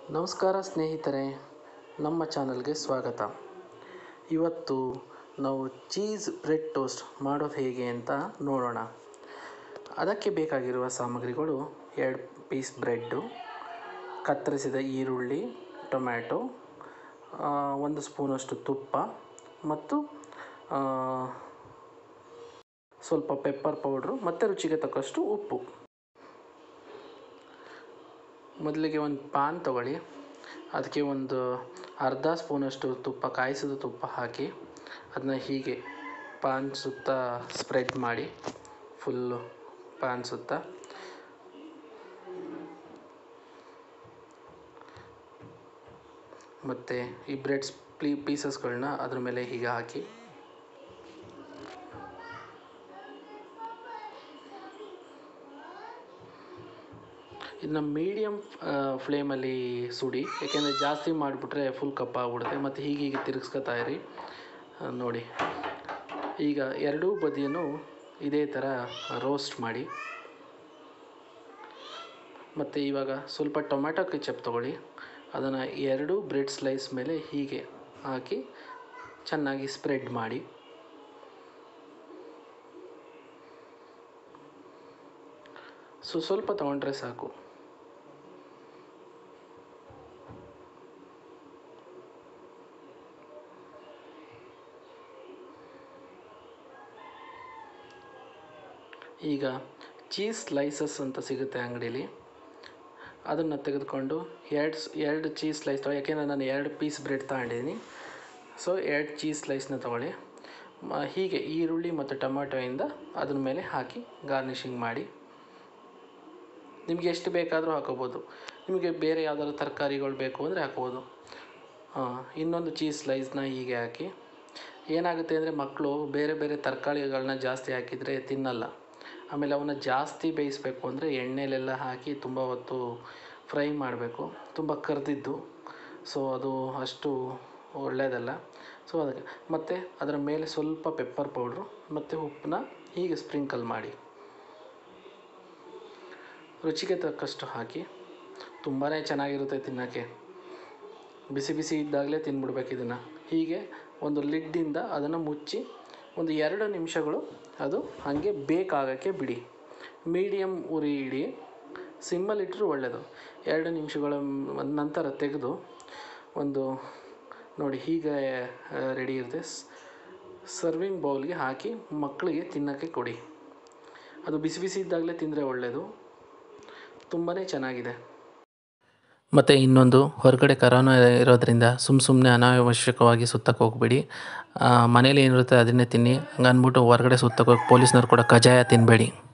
ನಮಸ್ಕಾರ ಸ್ನೇಹಿತರೆ ನಮ್ಮ ಚಾನಲ್ಗೆ ಸ್ವಾಗತ ಇವತ್ತು ನಾವು ಚೀಸ್ ಬ್ರೆಡ್ ಟೋಸ್ಟ್ ಮಾಡೋದು ಹೇಗೆ ಅಂತ ನೋಡೋಣ ಅದಕ್ಕೆ ಬೇಕಾಗಿರುವ ಸಾಮಗ್ರಿಗಳು ಎರಡು ಪೀಸ್ ಬ್ರೆಡ್ಡು ಕತ್ತರಿಸಿದ ಈರುಳ್ಳಿ ಟೊಮ್ಯಾಟೊ ಆ, ಒಂದು ಸ್ಪೂನಷ್ಟು ತುಪ್ಪ ಮತ್ತು ಆ, ಸ್ವಲ್ಪ ಪೆಪ್ಪರ್ ಪೌಡ್ರು ಮತ್ತು ರುಚಿಗೆ ತಕ್ಕಷ್ಟು ಉಪ್ಪು ಮೊದಲಿಗೆ ಒಂದು ಪಾನ್ ತಗೊಳ್ಳಿ ಅದಕ್ಕೆ ಒಂದು ಅರ್ಧ ಸ್ಪೂನಷ್ಟು ತುಪ್ಪ ಕಾಯಿಸಿದ ತುಪ್ಪ ಹಾಕಿ ಅದನ್ನ ಹೀಗೆ ಪಾನ್ ಸುತ್ತ ಸ್ಪ್ರೆಡ್ ಮಾಡಿ ಫುಲ್ಲು ಪಾನ್ ಸುತ್ತ ಮತ್ತು ಈ ಬ್ರೆಡ್ಸ್ ಪ್ಲೀ ಪೀಸಸ್ಗಳನ್ನ ಅದ್ರ ಮೇಲೆ ಹೀಗೆ ಹಾಕಿ ಇದನ್ನ ಮೀಡಿಯಮ್ ಫ್ಲೇಮಲ್ಲಿ ಸುಡಿ ಏಕೆಂದರೆ ಜಾಸ್ತಿ ಮಾಡಿಬಿಟ್ರೆ ಫುಲ್ ಕಪ್ಪಾಗ್ಬಿಡುತ್ತೆ ಮತ್ತು ಹೀಗೆ ಹೀಗೆ ತಿರುಗಿಸ್ಕೊತಾ ಇರಿ ಆ, ನೋಡಿ ಈಗ ಎರಡೂ ಬದಿಯನ್ನು ಇದೇ ಥರ ರೋಸ್ಟ್ ಮಾಡಿ ಮತ್ತು ಇವಾಗ ಸ್ವಲ್ಪ ಟೊಮ್ಯಾಟೊ ಕೆಚಪ್ ತೊಗೊಳ್ಳಿ ಅದನ್ನು ಎರಡೂ ಬ್ರೆಡ್ ಸ್ಲೈಸ್ ಮೇಲೆ ಹೀಗೆ ಹಾಕಿ ಚೆನ್ನಾಗಿ ಸ್ಪ್ರೆಡ್ ಮಾಡಿ ಸೊ ಸ್ವಲ್ಪ ತೊಗೊಂಡ್ರೆ ಸಾಕು ಈಗ ಚೀಸ್ ಸ್ಲೈಸಸ್ ಅಂತ ಸಿಗುತ್ತೆ ಅಂಗಡೀಲಿ ಅದನ್ನು ತೆಗೆದುಕೊಂಡು ಎರಡು ಎರಡು ಚೀಸ್ ಸ್ಲೈಸ್ ತಗೊಳ್ಳಿ ಯಾಕೆಂದರೆ ನಾನು ಎರಡು ಪೀಸ್ ಬ್ರೆಡ್ ತಗೊಂಡಿದ್ದೀನಿ ಸೊ ಎರಡು ಚೀಸ್ ಸ್ಲೈಸ್ನ ತಗೊಳ್ಳಿ ಮ- ಹೀಗೆ ಈರುಳ್ಳಿ ಮತ್ತು ಟೊಮ್ಯಾಟೊಯಿಂದ ಅದ್ರ ಮೇಲೆ ಹಾಕಿ ಗಾರ್ನಿಷಿಂಗ್ ಮಾಡಿ ನಿಮಗೆ ಎಷ್ಟು ಬೇಕಾದರೂ ಹಾಕೋಬೋದು ನಿಮಗೆ ಬೇರೆ ಯಾವ್ದಾದ್ರು ತರಕಾರಿಗಳು ಬೇಕು ಅಂದರೆ ಹಾಕೋಬೋದು ಹಾಂ ಇನ್ನೊಂದು ಚೀಸ್ ಸ್ಲೈಸ್ನ ಹೀಗೆ ಹಾಕಿ ಏನಾಗುತ್ತೆ ಅಂದರೆ ಮಕ್ಕಳು ಬೇರೆ ಬೇರೆ ತರಕಾರಿಗಳನ್ನ ಜಾಸ್ತಿ ಹಾಕಿದರೆ ತಿನ್ನಲ್ಲ ಆಮೇಲೆ ಅವನ್ನ ಜಾಸ್ತಿ ಬೇಯಿಸಬೇಕು ಅಂದರೆ ಎಣ್ಣೆಲೆಲ್ಲ ಹಾಕಿ ತುಂಬ ಹೊತ್ತು ಫ್ರೈ ಮಾಡಬೇಕು ತುಂಬ ಕರೆದಿದ್ದು ಸೊ ಅದು ಅಷ್ಟು ಒಳ್ಳೆಯದಲ್ಲ ಸೊ ಅದಕ್ಕೆ ಮತ್ತು ಅದರ ಮೇಲೆ ಸ್ವಲ್ಪ ಪೆಪ್ಪರ್ ಪೌಡ್ರು ಮತ್ತು ಉಪ್ಪನ್ನ ಹೀಗೆ ಸ್ಪ್ರಿಂಕಲ್ ಮಾಡಿ ರುಚಿಗೆ ತಕ್ಕಷ್ಟು ಹಾಕಿ ತುಂಬಾ ಚೆನ್ನಾಗಿರುತ್ತೆ ತಿನ್ನೋಕ್ಕೆ ಬಿಸಿ ಬಿಸಿ ಇದ್ದಾಗಲೇ ತಿನ್ಬಿಡ್ಬೇಕು ಇದನ್ನು ಹೀಗೆ ಒಂದು ಲಿಡ್ಡಿಂದ ಅದನ್ನು ಮುಚ್ಚಿ ಒಂದು ಎರಡು ನಿಮಿಷಗಳು ಅದು ಹಾಗೆ ಬೇಕಾಗೋಕ್ಕೆ ಬಿಡಿ ಮೀಡಿಯಮ್ ಉರಿ ಇಡಿ ಸಿಮ್ಮಲ್ಲಿಟ್ಟರು ಒಳ್ಳೆಯದು ಎರಡು ನಿಮಿಷಗಳ ಮ್- ನಂತರ ತೆಗೆದು ಒಂದು ನೋಡಿ ಹೀಗೆ ರೆಡಿ ಇರುತ್ತೆ ಸರ್ವಿಂಗ್ ಬೌಲ್ಗೆ ಹಾಕಿ ಮಕ್ಕಳಿಗೆ ತಿನ್ನೋಕ್ಕೆ ಕೊಡಿ ಅದು ಬಿಸಿ ಬಿಸಿ ಇದ್ದಾಗಲೇ ತಿಂದರೆ ಒಳ್ಳೆಯದು ತುಂಬಾ ಚೆನ್ನಾಗಿದೆ ಮತ್ತು ಇನ್ನೊಂದು ಹೊರಗಡೆ ಕರೋನಾ ಇರೋದ್ರಿಂದ ಸುಮ್ಮ ಸುಮ್ಮನೆ ಅನಾವಶ್ಯಕವಾಗಿ ಸುತ್ತಕ್ಕೆ ಹೋಗ್ಬೇಡಿ ಮನೇಲಿ ಏನಿರುತ್ತೆ ಅದನ್ನೇ ತಿನ್ನಿ ಹಂಗನ್ಬಿಟ್ಟು ಹೊರಗಡೆ ಸುತ್ತಕ್ಕೆ ಹೋಗಿ ಪೊಲೀಸ್ನವ್ರು ಕೂಡ ಕಜಾಯ ತಿನ್ನಬೇಡಿ